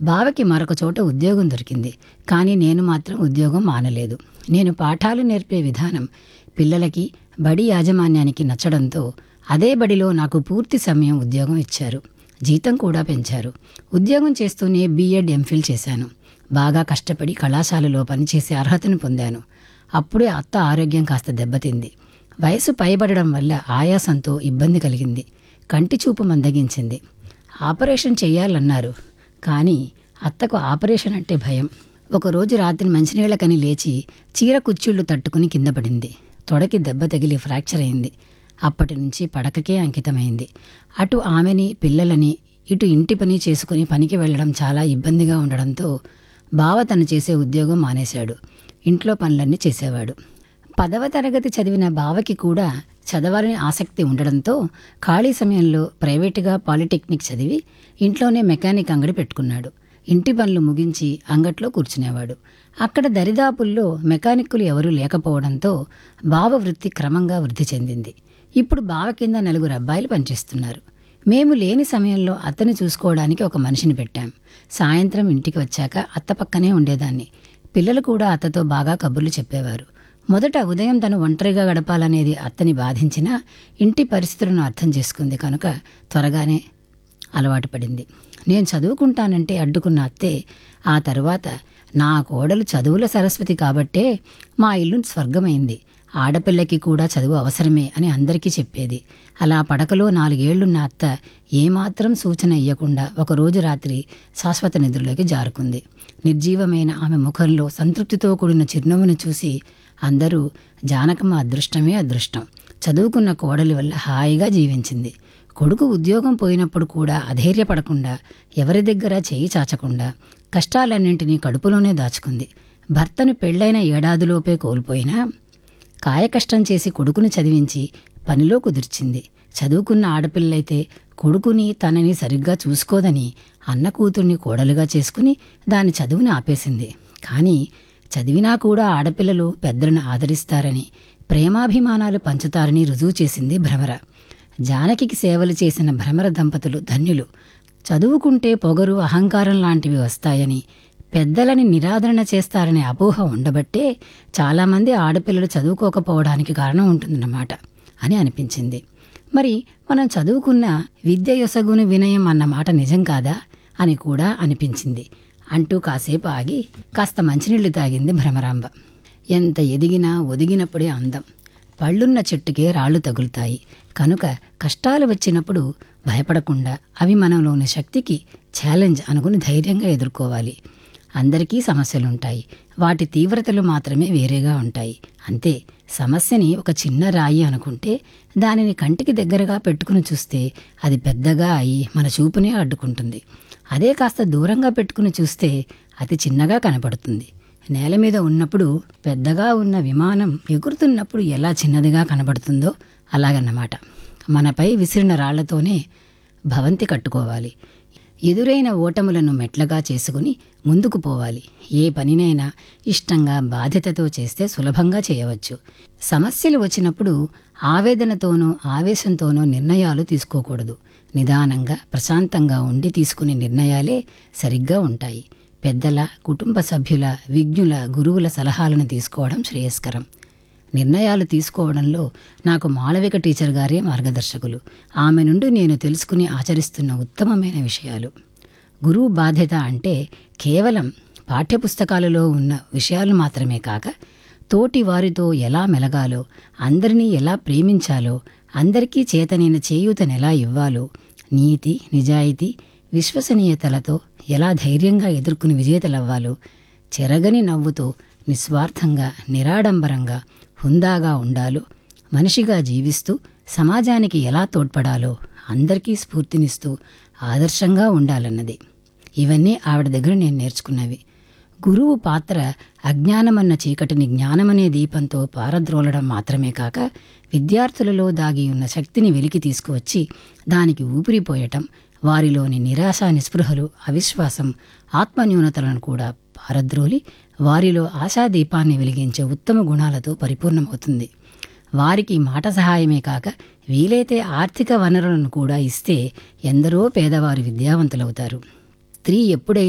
బావకి మరొక చోట ఉద్యోగం దొరికింది కానీ నేను మాత్రం ఉద్యోగం మానలేదు నేను పాఠాలు నేర్పే విధానం పిల్లలకి బడి యాజమాన్యానికి నచ్చడంతో అదే బడిలో నాకు పూర్తి సమయం ఉద్యోగం ఇచ్చారు జీతం కూడా పెంచారు ఉద్యోగం చేస్తూనే బీఎడ్ ఎంఫిల్ చేశాను బాగా కష్టపడి కళాశాలలో పనిచేసే అర్హతను పొందాను అప్పుడే అత్త ఆరోగ్యం కాస్త దెబ్బతింది వయసు పైబడడం వల్ల ఆయాసంతో ఇబ్బంది కలిగింది కంటి చూపు మందగించింది ఆపరేషన్ చేయాలన్నారు కానీ అత్తకు ఆపరేషన్ అంటే భయం ఒకరోజు రాత్రి మంచినీళ్ళకని లేచి చీర కుచ్చిళ్ళు తట్టుకుని కింద పడింది తొడకి దెబ్బ తగిలి ఫ్రాక్చర్ అయింది అప్పటి నుంచి పడకకే అంకితమైంది అటు ఆమెని పిల్లలని ఇటు ఇంటి పని చేసుకుని పనికి వెళ్ళడం చాలా ఇబ్బందిగా ఉండడంతో బావ తను చేసే ఉద్యోగం మానేశాడు ఇంట్లో పనులన్నీ చేసేవాడు పదవ తరగతి చదివిన బావకి కూడా చదవాలని ఆసక్తి ఉండడంతో ఖాళీ సమయంలో ప్రైవేటుగా పాలిటెక్నిక్ చదివి ఇంట్లోనే మెకానిక్ అంగడి పెట్టుకున్నాడు ఇంటి పనులు ముగించి అంగట్లో కూర్చునేవాడు అక్కడ దరిదాపుల్లో మెకానిక్కులు ఎవరూ లేకపోవడంతో బావ వృత్తి క్రమంగా వృద్ధి చెందింది ఇప్పుడు బావ కింద నలుగురు అబ్బాయిలు పనిచేస్తున్నారు మేము లేని సమయంలో అత్తని చూసుకోవడానికి ఒక మనిషిని పెట్టాం సాయంత్రం ఇంటికి వచ్చాక అత్త పక్కనే ఉండేదాన్ని పిల్లలు కూడా అత్తతో బాగా కబుర్లు చెప్పేవారు మొదట ఉదయం తను ఒంటరిగా గడపాలనేది అత్తని బాధించినా ఇంటి పరిస్థితులను అర్థం చేసుకుంది కనుక త్వరగానే అలవాటు పడింది నేను చదువుకుంటానంటే అడ్డుకున్న అత్తే ఆ తరువాత నా కోడలు చదువుల సరస్వతి కాబట్టే మా ఇల్లు స్వర్గమైంది ఆడపిల్లకి కూడా చదువు అవసరమే అని అందరికీ చెప్పేది అలా పడకలో నాలుగేళ్లున్న అత్త ఏమాత్రం సూచన ఇయ్యకుండా ఒకరోజు రాత్రి శాశ్వత నిద్రలోకి జారుకుంది నిర్జీవమైన ఆమె ముఖంలో సంతృప్తితో కూడిన చిరునవ్వును చూసి అందరూ జానకమ్మ అదృష్టమే అదృష్టం చదువుకున్న కోడలి వల్ల హాయిగా జీవించింది కొడుకు ఉద్యోగం పోయినప్పుడు కూడా అధైర్యపడకుండా ఎవరి దగ్గర చేయి చాచకుండా కష్టాలన్నింటినీ కడుపులోనే దాచుకుంది భర్తను పెళ్లైన ఏడాదిలోపే కోల్పోయినా కాయకష్టం చేసి కొడుకుని చదివించి పనిలో కుదిర్చింది చదువుకున్న ఆడపిల్లైతే కొడుకుని తనని సరిగ్గా చూసుకోదని అన్న కూతుర్ని కోడలుగా చేసుకుని దాని చదువుని ఆపేసింది కానీ చదివినా కూడా ఆడపిల్లలు పెద్దలను ఆదరిస్తారని ప్రేమాభిమానాలు పంచుతారని రుజువు చేసింది భ్రమర జానకికి సేవలు చేసిన భ్రమర దంపతులు ధన్యులు చదువుకుంటే పొగరు అహంకారం లాంటివి వస్తాయని పెద్దలని నిరాదరణ చేస్తారనే అపోహ ఉండబట్టే చాలామంది ఆడపిల్లలు చదువుకోకపోవడానికి కారణం ఉంటుందన్నమాట అని అనిపించింది మరి మనం చదువుకున్న విద్య యొసగుని వినయం అన్న మాట నిజం కాదా అని కూడా అనిపించింది అంటూ కాసేపు ఆగి కాస్త మంచినీళ్లు తాగింది భ్రమరాంబ ఎంత ఎదిగినా ఒదిగినప్పుడే అందం పళ్ళున్న చెట్టుకే రాళ్ళు తగులుతాయి కనుక కష్టాలు వచ్చినప్పుడు భయపడకుండా అవి మనలోని శక్తికి ఛాలెంజ్ అనుకుని ధైర్యంగా ఎదుర్కోవాలి అందరికీ సమస్యలుంటాయి వాటి తీవ్రతలు మాత్రమే వేరేగా ఉంటాయి అంతే సమస్యని ఒక చిన్న రాయి అనుకుంటే దానిని కంటికి దగ్గరగా పెట్టుకుని చూస్తే అది పెద్దగా అయి మన చూపునే అడ్డుకుంటుంది అదే కాస్త దూరంగా పెట్టుకుని చూస్తే అతి చిన్నగా కనపడుతుంది నేల మీద ఉన్నప్పుడు పెద్దగా ఉన్న విమానం ఎగురుతున్నప్పుడు ఎలా చిన్నదిగా కనబడుతుందో అలాగన్నమాట మనపై విసిరిన రాళ్లతోనే భవంతి కట్టుకోవాలి ఎదురైన ఓటములను మెట్లగా చేసుకుని ముందుకు పోవాలి ఏ పనినైనా ఇష్టంగా బాధ్యతతో చేస్తే సులభంగా చేయవచ్చు సమస్యలు వచ్చినప్పుడు ఆవేదనతోనో ఆవేశంతోనో నిర్ణయాలు తీసుకోకూడదు నిదానంగా ప్రశాంతంగా ఉండి తీసుకునే నిర్ణయాలే సరిగ్గా ఉంటాయి పెద్దల కుటుంబ సభ్యుల విజ్ఞుల గురువుల సలహాలను తీసుకోవడం శ్రేయస్కరం నిర్ణయాలు తీసుకోవడంలో నాకు మాళవిక టీచర్ గారే మార్గదర్శకులు ఆమె నుండి నేను తెలుసుకుని ఆచరిస్తున్న ఉత్తమమైన విషయాలు గురువు బాధ్యత అంటే కేవలం పాఠ్యపుస్తకాలలో ఉన్న విషయాలు మాత్రమే కాక తోటి వారితో ఎలా మెలగాలో అందరినీ ఎలా ప్రేమించాలో అందరికీ చేతనైన చేయూతను ఎలా ఇవ్వాలో నీతి నిజాయితీ విశ్వసనీయతలతో ఎలా ధైర్యంగా ఎదుర్కొని విజేతలవ్వాలో చెరగని నవ్వుతో నిస్వార్థంగా నిరాడంబరంగా హుందాగా ఉండాలో మనిషిగా జీవిస్తూ సమాజానికి ఎలా తోడ్పడాలో అందరికీ స్ఫూర్తినిస్తూ ఆదర్శంగా ఉండాలన్నది ఇవన్నీ ఆవిడ దగ్గర నేను నేర్చుకున్నవి గురువు పాత్ర అజ్ఞానమన్న చీకటిని జ్ఞానమనే దీపంతో పారద్రోలడం మాత్రమే కాక విద్యార్థులలో దాగి ఉన్న శక్తిని వెలికి తీసుకువచ్చి దానికి ఊపిరిపోయటం వారిలోని నిరాశ నిస్పృహలు అవిశ్వాసం ఆత్మన్యూనతలను కూడా పారద్రోలి వారిలో ఆశాదీపాన్ని వెలిగించే ఉత్తమ గుణాలతో పరిపూర్ణమవుతుంది వారికి మాట సహాయమే కాక వీలైతే ఆర్థిక వనరులను కూడా ఇస్తే ఎందరో పేదవారు విద్యావంతులవుతారు స్త్రీ ఎప్పుడైతే